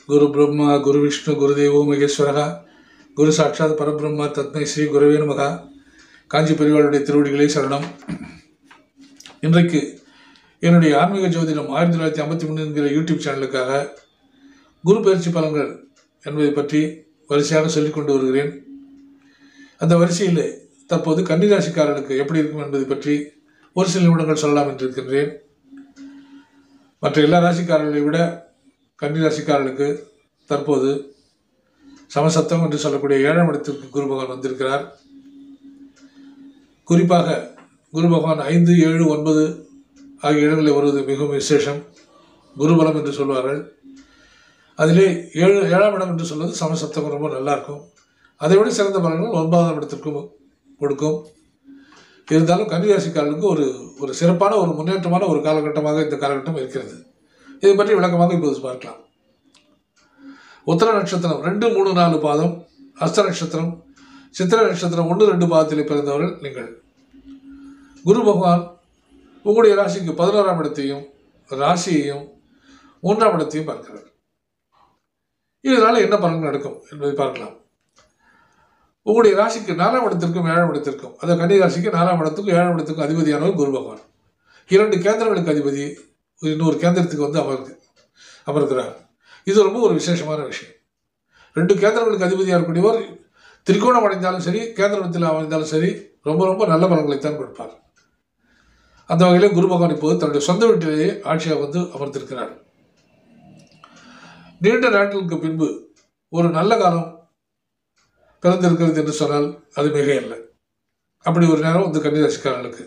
குரு பிரம்மா குரு விஷ்ணு குருதேவோ மகேஸ்வரகா குரு சாட்சாத் பரபிரம்மா தத்மை ஸ்ரீ குருவே நமகா காஞ்சி பெரியவாளுடைய திருவடிகளே சரணம் இன்றைக்கு என்னுடைய ஆன்மீக ஜோதிடம் ஆயிரத்தி தொள்ளாயிரத்தி ஐம்பத்தி மூணு என்கிற யூடியூப் சேனலுக்காக குரு பயிற்சி பலன்கள் என்பதை பற்றி வரிசையாக சொல்லிக் கொண்டு வருகிறேன் அந்த வரிசையில் தற்போது கன்னிராசிக்காரர்களுக்கு எப்படி இருக்கும் என்பதை பற்றி ஒரு சில நிமிடங்கள் சொல்லலாம் என்று இருக்கின்றேன் மற்ற எல்லா ராசிக்காரர்களை விட கன்னிராசிக்காரர்களுக்கு தற்போது சமசப்தம் என்று சொல்லக்கூடிய ஏழாம் இடத்திற்கு குரு பகவான் வந்திருக்கிறார் குறிப்பாக குரு பகவான் ஐந்து ஏழு ஒன்பது ஆகிய இடங்களில் வருவது மிகவும் விசேஷம் குருபலம் என்று சொல்வார்கள் அதிலே ஏழு ஏழாம் இடம் என்று சொல்வது சமசப்தம் ரொம்ப நல்லா இருக்கும் அதை விட சிறந்த பலன்கள் ஒன்பதாம் இடத்திற்கும் கொடுக்கும் இருந்தாலும் கன்னிராசிக்காரர்களுக்கு ஒரு ஒரு சிறப்பான ஒரு முன்னேற்றமான ஒரு காலகட்டமாக இந்த காலகட்டம் இருக்கிறது இதை பற்றி விளக்கமாக இப்போது பார்க்கலாம் உத்தர நட்சத்திரம் ரெண்டு மூணு நாலு பாதம் அஸ்த நட்சத்திரம் சித்திர நட்சத்திரம் ஒன்று ரெண்டு பாதத்தில் பிறந்தவர்கள் நீங்கள் குரு பகவான் உங்களுடைய ராசிக்கு பதினோராம் இடத்தையும் ராசியையும் மூன்றாம் இடத்தையும் பார்க்கிறார் இதனால் என்ன பலன் நடக்கும் என்பதை பார்க்கலாம் உங்களுடைய ராசிக்கு நாலாம் இடத்திற்கும் ஏழாம் இடத்திற்கும் அந்த கன்னி ராசிக்கு நாலாம் இடத்துக்கும் ஏழாம் இடத்துக்கும் அதிபதியானவர் குரு பகவான் இரண்டு கேந்திரங்களுக்கு அதிபதி இன்னொரு கேந்திரத்துக்கு வந்து அமர்ந்து அமர்கிறார் இது ரொம்ப ஒரு விசேஷமான விஷயம் ரெண்டு கேந்திரங்களுக்கு அதிபதியாக இருக்கக்கூடியவர் திரிகோணம் அடைந்தாலும் சரி கேந்திரத்தில் அமைந்தாலும் சரி ரொம்ப ரொம்ப நல்ல பலன்களைத்தான் கொடுப்பார் அந்த வகையில் குரு பகவான் இப்போது தன்னுடைய சொந்த வீட்டிலேயே ஆட்சியாக வந்து அமர்ந்திருக்கிறார் நீண்ட நாட்களுக்கு பின்பு ஒரு நல்ல காலம் பிறந்திருக்கிறது என்று சொன்னால் அது மிக இல்லை அப்படி ஒரு நேரம் வந்து கன்னிராசிக்காரர்களுக்கு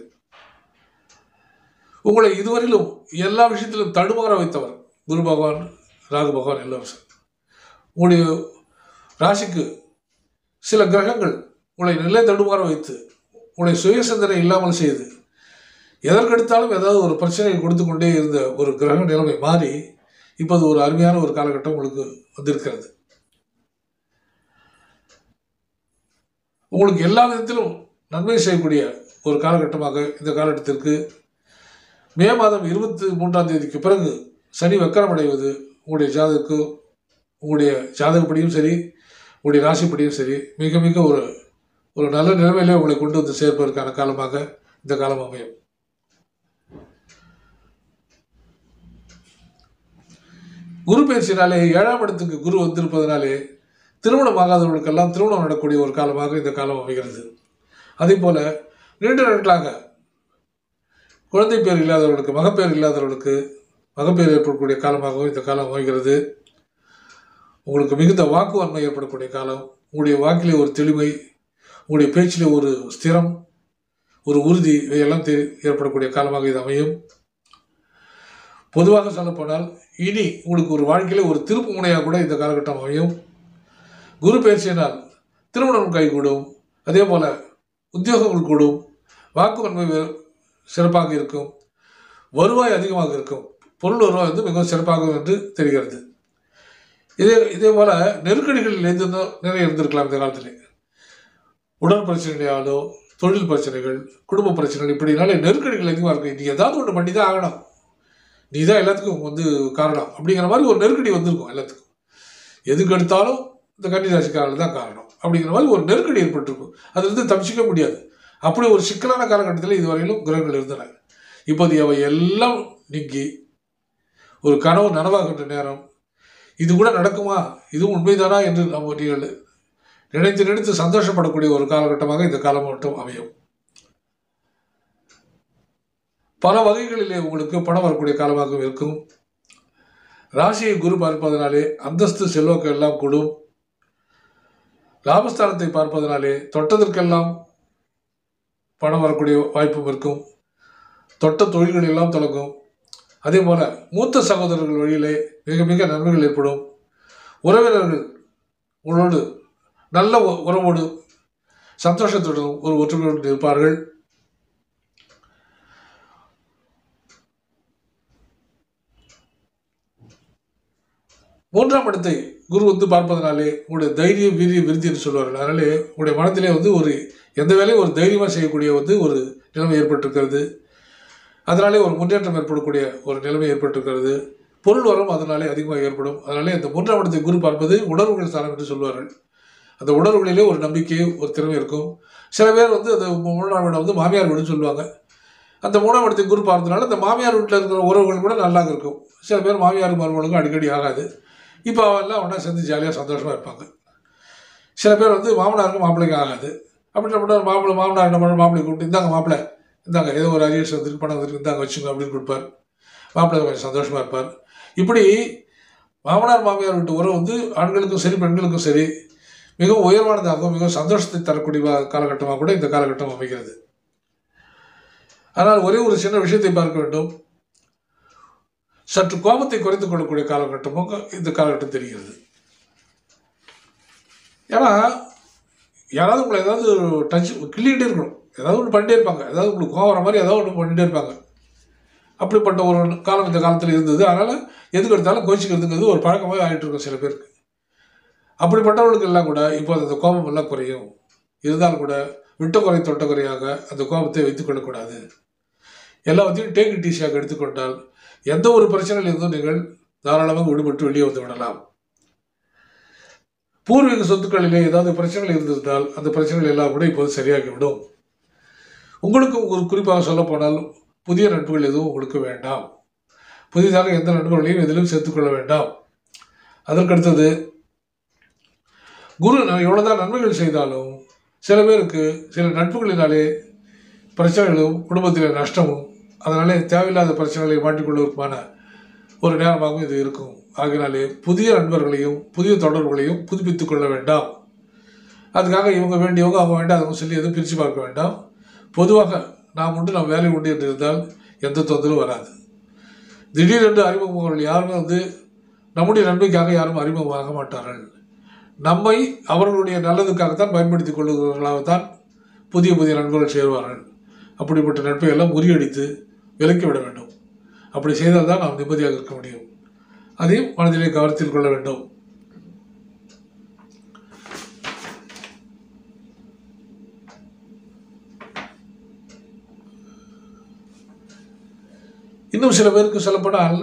உங்களை இதுவரையிலும் எல்லா விஷயத்திலும் தடுமாற வைத்தவர் குரு பகவான் ராகு பகவான் இளவரசர் உங்களுடைய ராசிக்கு சில கிரகங்கள் உங்களை நிலை தடுமாற வைத்து உங்களை சுய சிந்தனை இல்லாமல் செய்து எதற்கெடுத்தாலும் ஏதாவது ஒரு பிரச்சனையை கொடுத்து கொண்டே இருந்த ஒரு கிரக நிலைமை மாறி இப்போது ஒரு அருமையான ஒரு காலகட்டம் உங்களுக்கு வந்திருக்கிறது உங்களுக்கு எல்லா விதத்திலும் நன்மை செய்யக்கூடிய ஒரு காலகட்டமாக இந்த காலகட்டத்திற்கு மே மாதம் இருபத்தி மூன்றாம் தேதிக்கு பிறகு சனி வக்கரம் அடைவது உங்களுடைய ஜாதகக்கு உங்களுடைய ஜாதகப்படியும் சரி உங்களுடைய ராசிப்படியும் சரி மிக மிக ஒரு ஒரு நல்ல நிலைமையிலே உங்களை கொண்டு வந்து சேர்ப்பதற்கான காலமாக இந்த காலம் அமையும் குரு பயிற்சினாலே ஏழாம் இடத்துக்கு குரு வந்திருப்பதனாலே திருமணம் ஆகாதவர்களுக்கெல்லாம் திருமணம் நடக்கூடிய ஒரு காலமாக இந்த காலம் அமைகிறது அதே போல நீண்ட நாட்களாக குழந்தை பேர் இல்லாதவர்களுக்கு மகப்பேர் இல்லாதவர்களுக்கு மகப்பேர் ஏற்படக்கூடிய காலமாகவும் இந்த காலம் அமைகிறது உங்களுக்கு மிகுந்த வாக்குவன்மை ஏற்படக்கூடிய காலம் உங்களுடைய வாக்கிலே ஒரு தெளிமை உங்களுடைய பேச்சிலே ஒரு ஸ்திரம் ஒரு உறுதி இவையெல்லாம் தெ ஏற்படக்கூடிய காலமாக இது அமையும் பொதுவாக சொல்லப்போனால் இனி உங்களுக்கு ஒரு வாழ்க்கையில ஒரு திருப்பு முனையாக கூட இந்த காலகட்டம் அமையும் குரு பயிற்சியினால் திருமணம் கைகூடும் அதே போல் உத்தியோகங்கள் கூடும் வாக்குவன்மை சிறப்பாக இருக்கும் வருவாய் அதிகமாக இருக்கும் பொருள் வருவாய் வந்து மிகவும் சிறப்பாகும் என்று தெரிகிறது இதே இதே போல் நெருக்கடிகள் இருந்து நிறைய இருந்திருக்கலாம் இந்த காலத்தில் உடல் பிரச்சனையாலோ தொழில் பிரச்சனைகள் குடும்ப பிரச்சனைகள் இப்படினாலே நெருக்கடிகள் அதிகமாக இருக்கும் நீ ஏதாவது ஒன்று பண்ணி தான் ஆகணும் நீ தான் எல்லாத்துக்கும் வந்து காரணம் அப்படிங்கிற மாதிரி ஒரு நெருக்கடி வந்திருக்கும் எல்லாத்துக்கும் எதுக்கு எடுத்தாலும் இந்த கன்னிராசிக்காரர்கள் தான் காரணம் அப்படிங்கிற மாதிரி ஒரு நெருக்கடி ஏற்பட்டிருக்கும் அதுலேருந்து தப்பிச்சிக்க முடியாது அப்படி ஒரு சிக்கலான காலகட்டத்தில் இதுவரையிலும் கிரகங்கள் இருந்தன இப்போது அவை எல்லாம் நீங்கி ஒரு கனவு நனவாகின்ற நேரம் இது கூட நடக்குமா இதுவும் உண்மைதானா என்று நம்ம நீங்கள் நினைத்து நினைத்து சந்தோஷப்படக்கூடிய ஒரு காலகட்டமாக இந்த காலம் மட்டும் அமையும் பல வகைகளிலே உங்களுக்கு பணம் வரக்கூடிய காலமாக இருக்கும் ராசியை குரு பார்ப்பதனாலே அந்தஸ்து செல்வாக்கு எல்லாம் கூடும் லாபஸ்தானத்தை பார்ப்பதனாலே தொட்டதற்கெல்லாம் பணம் வரக்கூடிய வாய்ப்பும் இருக்கும் தொட்ட தொழில்கள் எல்லாம் தொடங்கும் அதே போல மூத்த சகோதரர்கள் வழியிலே மிக மிக நன்மைகள் ஏற்படும் உறவினர்கள் உங்களோடு நல்ல உறவோடு சந்தோஷத்துடன் ஒரு ஒற்றுமையுடன் இருப்பார்கள் மூன்றாம் இடத்தை குரு வந்து பார்ப்பதனாலே உங்களுடைய தைரியம் வீரிய விருத்தி என்று சொல்வார்கள் அதனாலே உங்களுடைய மனத்திலே வந்து ஒரு எந்த வேலையும் ஒரு தைரியமாக செய்யக்கூடிய வந்து ஒரு நிலைமை ஏற்பட்டிருக்கிறது அதனாலே ஒரு முன்னேற்றம் ஏற்படக்கூடிய ஒரு நிலைமை ஏற்பட்டிருக்கிறது பொருள் வரம் அதனாலே அதிகமாக ஏற்படும் அதனாலே அந்த மூன்றாம் இடத்தை குரு பார்ப்பது உணர்வுகள் ஸ்தானம் என்று சொல்வார்கள் அந்த உணர்வுகளிலே ஒரு நம்பிக்கை ஒரு திறமை இருக்கும் சில பேர் வந்து அந்த மூன்றாம் இடம் வந்து மாமியார் வீடுன்னு சொல்லுவாங்க அந்த மூணாம் இடத்தை குரு பார்த்ததுனால அந்த மாமியார் வீட்டில் இருக்கிற உறவுகள் கூட நல்லா இருக்கும் சில பேர் மாமியார் மருமகளுக்கும் அடிக்கடி ஆகாது இப்போ அவெல்லாம் ஒன்றா சேர்ந்து ஜாலியாக சந்தோஷமாக இருப்பாங்க சில பேர் வந்து மாமனாருக்கும் மாப்பிள்ளைக்கும் ஆகாது அப்படி நம்ம மாப்பிள்ளை மாமனார் என்ன பண்ண மாப்பிள்ளை கூப்பிட்டு இந்தாங்க மாப்பிள்ளை இந்தாங்க ஏதோ ஒரு அரியர்ஸ் வந்துருக்கு பணம் வந்துருக்கு இந்தாங்க வச்சுங்க அப்படின்னு கொடுப்பார் மாப்பிள்ளை கொஞ்சம் சந்தோஷமாக இருப்பார் இப்படி மாமனார் மாமியார் வீட்டு உறவு வந்து ஆண்களுக்கும் சரி பெண்களுக்கும் சரி மிகவும் உயர்வானதாகவும் மிகவும் சந்தோஷத்தை தரக்கூடிய வா- காலகட்டமாக கூட இந்த காலகட்டம் அமைகிறது ஆனால் ஒரே ஒரு சின்ன விஷயத்தை பார்க்க வேண்டும் சற்று கோபத்தை குறைத்துக் கொள்ளக்கூடிய காலகட்டமும் இந்த காலகட்டம் தெரிகிறது ஏன்னா யாராவது உங்களை ஏதாவது டச் கிள்ளிகிட்டே இருக்கணும் ஏதாவது ஒன்று பண்ணிட்டே இருப்பாங்க ஏதாவது உங்களுக்கு கோவம் வர மாதிரி ஏதாவது ஒன்று பண்ணிட்டே இருப்பாங்க அப்படிப்பட்ட ஒரு காலம் இந்த காலத்தில் இருந்தது அதனால் எதுக்கு எடுத்தாலும் கோச்சிக்கிறதுங்கிறது ஒரு பழக்கமாக ஆகிட்டு இருக்கும் சில பேருக்கு அப்படிப்பட்டவர்களுக்கு எல்லாம் கூட இப்போ அந்த கோபம் எல்லாம் குறையும் இருந்தாலும் கூட விட்ட குறை தொட்ட குறையாக அந்த கோபத்தை வைத்துக் கொள்ளக்கூடாது எல்லாத்தையும் டேக் இட் ஈஸியாக எடுத்துக்கொண்டால் எந்த ஒரு பிரச்சனையில் இருந்தும் நீங்கள் தாராளமாக விடுபட்டு வெளியே வந்து விடலாம் பூர்வீக சொத்துக்களிலே ஏதாவது பிரச்சனைகள் இருந்திருந்தால் அந்த பிரச்சனைகள் எல்லாம் கூட இப்போது சரியாகிவிடும் உங்களுக்கு ஒரு குறிப்பாக சொல்ல போனால் புதிய நட்புகள் எதுவும் உங்களுக்கு வேண்டாம் புதிதாக எந்த நண்பர்களையும் எதிலும் சேர்த்துக்கொள்ள வேண்டாம் அதற்கடுத்தது குரு நான் எவ்வளோதான் நன்மைகள் செய்தாலும் சில பேருக்கு சில நட்புகளினாலே பிரச்சனைகளும் குடும்பத்தில் நஷ்டமும் அதனாலே தேவையில்லாத பிரச்சனைகளை மாட்டிக்கொள்வதற்கான ஒரு நேரமாகவும் இது இருக்கும் ஆகினாலே புதிய நண்பர்களையும் புதிய தொடர்புகளையும் புதுப்பித்துக் கொள்ள வேண்டாம் அதுக்காக இவங்க வேண்டியவங்க அவங்க வேண்டாதவங்க சொல்லி எதுவும் பிரித்து பார்க்க வேண்டாம் பொதுவாக நாம் உண்டு நாம் வேலை உண்டு என்று இருந்தால் எந்த தொந்தரவும் வராது திடீரென்று அறிமுகங்கள் யாருமே வந்து நம்முடைய நன்மைக்காக யாரும் அறிமுகமாக மாட்டார்கள் நம்மை அவர்களுடைய நல்லதுக்காகத்தான் பயன்படுத்திக் கொள்ளுகிறவர்களாகத்தான் புதிய புதிய நண்பர்கள் சேருவார்கள் அப்படிப்பட்ட நட்பை எல்லாம் முறியடித்து விலக்கி விட வேண்டும் அப்படி செய்தால் தான் நாம் நிம்மதியாக இருக்க முடியும் அதையும் மனதிலே கவனத்தில் கொள்ள வேண்டும் இன்னும் சில பேருக்கு சொல்லப்போனால்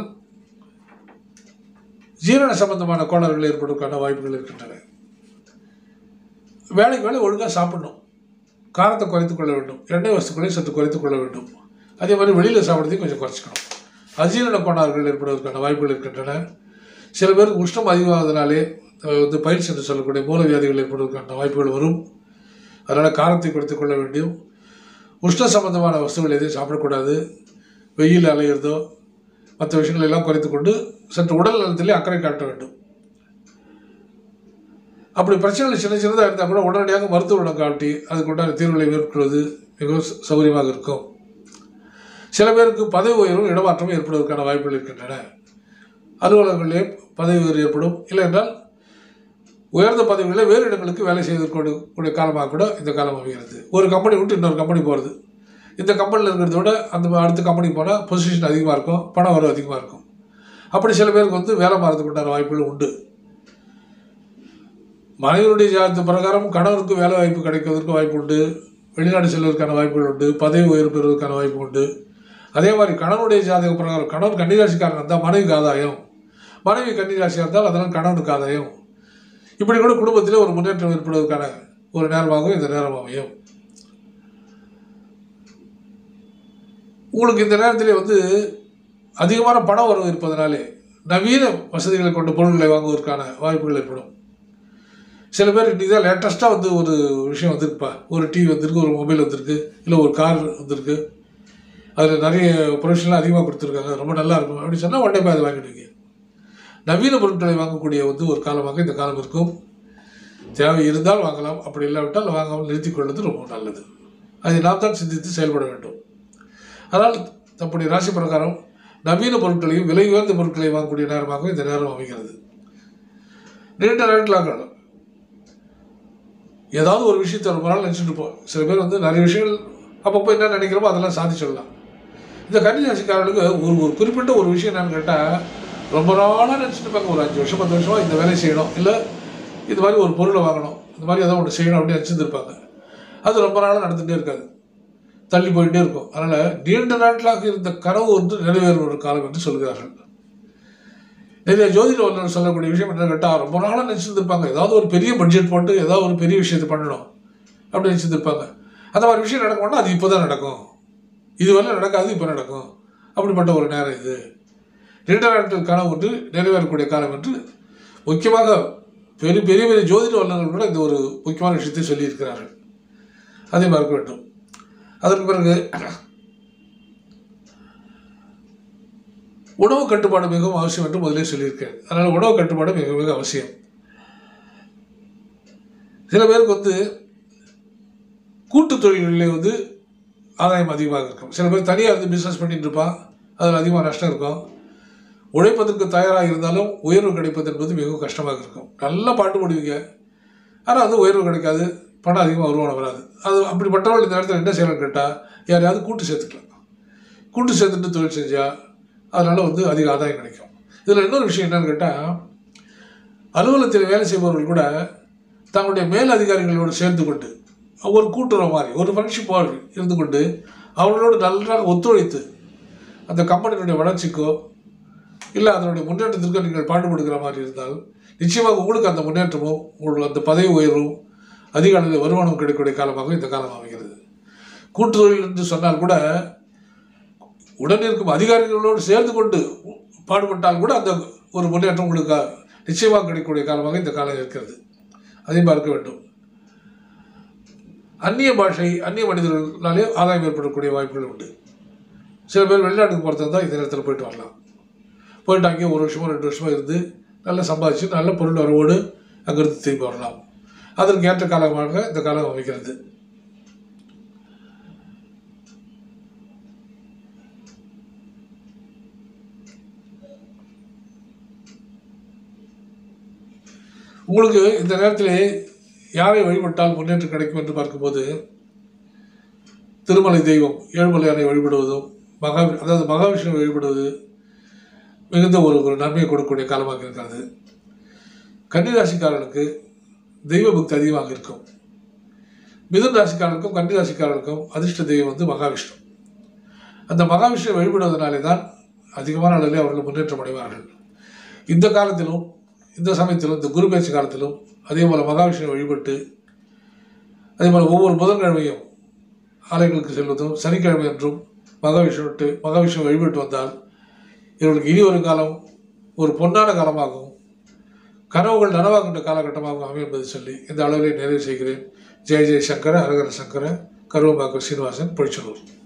ஜீரண சம்பந்தமான கோளாறுகள் ஏற்படுவதற்கான வாய்ப்புகள் இருக்கின்றன வேலைக்கு வேலை ஒழுங்காக சாப்பிடணும் காரத்தை குறைத்துக் கொள்ள வேண்டும் எண்ணெய் வஸ்துக்களை சற்று குறைத்துக் கொள்ள வேண்டும் அதே மாதிரி வெளியில் சாப்பிட்றதையும் கொஞ்சம் குறைச்சிக்கணும் அஜீரண கோளாறுகள் ஏற்படுவதற்கான வாய்ப்புகள் இருக்கின்றன சில பேருக்கு உஷ்ணம் அதிகமாவதனாலே அஹ், வந்து பயிற்சி என்று சொல்லக்கூடிய மூலவியாதிகள் ஏற்படுவதற்கான வாய்ப்புகள் வரும் அதனால் காரத்தை குறைத்துக் கொள்ள வேண்டும் உஷ்ண சம்பந்தமான வஸ்துகள் எதையும் சாப்பிடக்கூடாது வெயில் அலையிறதோ மற்ற விஷயங்கள் எல்லாம் குறைத்துக்கொண்டு சற்று உடல் நலத்திலே அக்கறை காட்ட வேண்டும் அப்படி பிரச்சனைகள் சின்ன சின்னதாக இருந்தால் கூட உடனடியாக மருத்துவரிடம் காட்டி அதுக்கு உண்டான தீர்வுகளை மேற்கொள்வது மிகவும் ச- சௌகரியமாக இருக்கும் சில பேருக்கு பதவி உயர்வும் இடமாற்றமும் ஏற்படுவதற்கான வாய்ப்புகள் இருக்கின்றன அலுவலகங்களிலே பதவி உயர்வு ஏற்படும் இல்லை என்றால் உயர்ந்த பதவிகளில் வேறு இடங்களுக்கு வேலை செய்வதற்கு கூடிய காலமாக கூட இந்த காலம் அமைகிறது ஒரு கம்பெனி விட்டு இன்னொரு கம்பெனி போகிறது இந்த கம்பெனியில் இருக்கிறத விட அந்த அடுத்த கம்பெனிக்கு போனால் பொசிஷன் அதிகமாக இருக்கும் பணம் வரவு அதிகமாக இருக்கும் அப்படி சில பேருக்கு வந்து வேலை மாறதுக்கு உண்டான வாய்ப்புகள் உண்டு மனைவியுடைய ஜாதத்து பிரகாரம் கணவருக்கு வேலை வாய்ப்பு கிடைக்கிறதுக்கு வாய்ப்பு உண்டு வெளிநாடு செல்வதற்கான வாய்ப்புகள் உண்டு பதவி உயர்வு பெறுவதற்கான வாய்ப்பு உண்டு அதே மாதிரி கணவனுடைய ஜாதக பிரகாரம் கணவன் கன்னிராசிக்காரன் இருந்தால் மனைவிக்கு ஆதாயம் மனைவி கன்னிராசியாக இருந்தால் அதனால் கணவனுக்கு ஆதாயம் இப்படி கூட குடும்பத்திலே ஒரு முன்னேற்றம் ஏற்படுவதற்கான ஒரு நேரமாகவும் இந்த நேரம் அமையும் உங்களுக்கு இந்த நேரத்திலே வந்து அதிகமான பணம் வரவு இருப்பதனாலே நவீன வசதிகளை கொண்ட பொருட்களை வாங்குவதற்கான வாய்ப்புகள் ஏற்படும் சில பேர் இன்றைக்கி தான் லேட்டஸ்ட்டாக வந்து ஒரு விஷயம் வந்திருக்குப்பா ஒரு டிவி வந்திருக்கு ஒரு மொபைல் வந்திருக்கு இல்லை ஒரு கார் வந்திருக்கு அதில் நிறைய ப்ரொஃபஷனலாக அதிகமாக கொடுத்துருக்காங்க ரொம்ப நல்லா இருக்கும் அப்படின்னு சொன்னால் உடனே போய் அதை வாங்கிடுவீங்க நவீன பொருட்களை வாங்கக்கூடிய வந்து ஒரு காலமாக இந்த காலம் இருக்கும் தேவை இருந்தால் வாங்கலாம் அப்படி இல்லாவிட்டால் வாங்காமல் நிறுத்திக் கொள்வது ரொம்ப நல்லது அதை நாம் தான் சிந்தித்து செயல்பட வேண்டும் அதனால் தம்முடைய ராசி பிரகாரம் நவீன பொருட்களையும் விலை உயர்ந்த பொருட்களை வாங்கக்கூடிய நேரமாக இந்த நேரம் அமைகிறது நீண்ட நாட்களாக ஏதாவது ஒரு விஷயத்தை ரொம்ப நாள் நினச்சிட்டு இருப்போம் சில பேர் வந்து நிறைய விஷயங்கள் அப்பப்போ என்ன நினைக்கிறோமோ அதெல்லாம் சாதிச்சிடலாம் இந்த கன்னிராசிக்காரர்களுக்கு ஒரு ஒரு குறிப்பிட்ட ஒரு விஷயம் என்னன்னு கேட்டால் ரொம்ப நாளாக நினச்சிட்டு இருப்பாங்க ஒரு அஞ்சு வருஷம் பத்து வருஷமா இந்த வேலையை செய்யணும் இல்லை இது மாதிரி ஒரு பொருளை வாங்கணும் இந்த மாதிரி ஏதோ ஒன்று செய்யணும் அப்படின்னு நினச்சிருந்துருப்பாங்க அது ரொம்ப நாளாக நடந்துகிட்டே இருக்காது தள்ளி போயிட்டே இருக்கும் அதனால் நீண்ட நாட்களாக இருந்த கனவு வந்து நிறைவேறும் ஒரு காலம் என்று சொல்கிறார்கள் நிறைய ஜோதிட வல்லுநர் சொல்லக்கூடிய விஷயம் என்ன கேட்டால் ரொம்ப நாளாக நினச்சிருந்துருப்பாங்க ஏதாவது ஒரு பெரிய பட்ஜெட் போட்டு ஏதாவது ஒரு பெரிய விஷயத்தை பண்ணணும் அப்படின்னு நினச்சிருந்துருப்பாங்க அந்த மாதிரி விஷயம் நடக்கணும்னா அது இப்போ தான் நடக்கும் இது வரல நடக்காது இப்போ நடக்கும் அப்படிப்பட்ட ஒரு நேரம் இது நீண்ட நாட்கள் கனவு ஒன்று நிறைவேறக்கூடிய காலம் என்று முக்கியமாக பெரிய பெரிய பெரிய ஜோதிட வல்லுநர்கள் கூட இந்த ஒரு முக்கியமான விஷயத்தை சொல்லியிருக்கிறார்கள் அதை மறக்க வேண்டும் அதற்கு பிறகு உணவு கட்டுப்பாடு மிகவும் அவசியம் என்று முதலே சொல்லியிருக்கேன் அதனால் உணவு கட்டுப்பாடு மிக மிக அவசியம் சில பேருக்கு வந்து கூட்டு தொழில்களிலே வந்து ஆதாயம் அதிகமாக இருக்கும் சில பேர் தனியாக இருந்து பிஸ்னஸ் பண்ணிட்டு இருப்பான் அதில் அதிகமாக நஷ்டம் இருக்கும் உழைப்பதற்கு தயாராக இருந்தாலும் உயர்வு கிடைப்பது என்பது மிகவும் கஷ்டமாக இருக்கும் நல்லா பாட்டு போடுவீங்க ஆனால் அது உயர்வு கிடைக்காது பணம் அதிகமாக வருமானம் வராது அது அப்படிப்பட்டவர்கள் இந்த நேரத்தில் என்ன செய்யலாம்னு கேட்டால் யாரையாவது கூட்டு சேர்த்துக்கலாம் கூட்டு சேர்த்துட்டு தொழில் செஞ்சால் அதனால் வந்து அதிக ஆதாயம் கிடைக்கும் இதில் இன்னொரு விஷயம் என்னன்னு கேட்டால் அலுவலகத்தில் வேலை செய்பவர்கள் கூட தங்களுடைய மேல் அதிகாரிகளோடு சேர்ந்து கொண்டு ஒரு கூட்டுறவு மாதிரி ஒரு ஃப்ரெண்ட்ஷிப் மாதிரி இருந்து கொண்டு அவர்களோடு நன்றாக ஒத்துழைத்து அந்த கம்பெனியினுடைய வளர்ச்சிக்கோ இல்லை அதனுடைய முன்னேற்றத்திற்கோ நீங்கள் பாடுபடுகிற மாதிரி இருந்தால் நிச்சயமாக உங்களுக்கு அந்த முன்னேற்றமும் உங்களுக்கு அந்த பதவி உயர்வும் அதிக அளவில் வருமானம் கிடைக்கக்கூடிய காலமாக இந்த காலம் அமைகிறது கூட்டுத்தொழில் என்று சொன்னால் கூட உடன் இருக்கும் அதிகாரிகளோடு சேர்ந்து கொண்டு பாடுபட்டால் கூட அந்த ஒரு முன்னேற்றம் உங்களுக்கு நிச்சயமாக கிடைக்கக்கூடிய காலமாக இந்த காலம் இருக்கிறது அதை பார்க்க வேண்டும் அந்நிய பாஷை அந்நிய மனிதர்களாலே ஆதாயம் ஏற்படக்கூடிய வாய்ப்புகள் உண்டு சில பேர் வெளிநாட்டுக்கு போகிறது தான் இந்த நேரத்தில் போயிட்டு வரலாம் போயிட்டு அங்கேயே ஒரு வருஷமோ ரெண்டு வருஷமோ இருந்து நல்லா சம்பாதிச்சு நல்ல பொருள் வரவோடு அங்கிருந்து திரும்பி வரலாம் அதற்கு ஏற்ற காலமாக இந்த காலம் அமைக்கிறது உங்களுக்கு இந்த நேரத்திலே யாரை வழிபட்டால் முன்னேற்றம் கிடைக்கும் என்று பார்க்கும்போது திருமலை தெய்வம் ஏழுமலையானை வழிபடுவதும் மகா அதாவது மகாவிஷ்ணுவை வழிபடுவது மிகுந்த ஒரு ஒரு நன்மையை கொடுக்கக்கூடிய காலமாக இருக்கிறது கன்னிராசிக்காரர்களுக்கு தெய்வ பக்தி அதிகமாக இருக்கும் மிதுன் ராசிக்காரர்களுக்கும் கன்னி ராசிக்காரர்களுக்கும் அதிர்ஷ்ட தெய்வம் வந்து மகாவிஷ்ணு அந்த மகாவிஷ்ணுவை வழிபடுவதனாலே தான் அதிகமான அளவில் அவர்கள் முன்னேற்றம் அடைவார்கள் இந்த காலத்திலும் இந்த சமயத்திலும் இந்த குரு பேச்சு காலத்திலும் அதே போல் மகாவிஷ்ணுவை வழிபட்டு அதே போல் ஒவ்வொரு புதன்கிழமையும் ஆலயங்களுக்கு செல்வதும் சனிக்கிழமை என்றும் மகாவிஷ்ணுட்டு மகாவிஷ்ணு வழிபட்டு வந்தால் இவர்களுக்கு இனி ஒரு காலம் ஒரு பொன்னான காலமாகவும் கனவுகள் நனவாகின்ற காலகட்டமாகவும் அமையும் என்பதை சொல்லி இந்த அளவிலே நிறைவு செய்கிறேன் ஜெய ஜெய சங்கர ஹரஹர சங்கர கருவம்பாக்கம் சீனிவாசன் பொழிச்சலூர்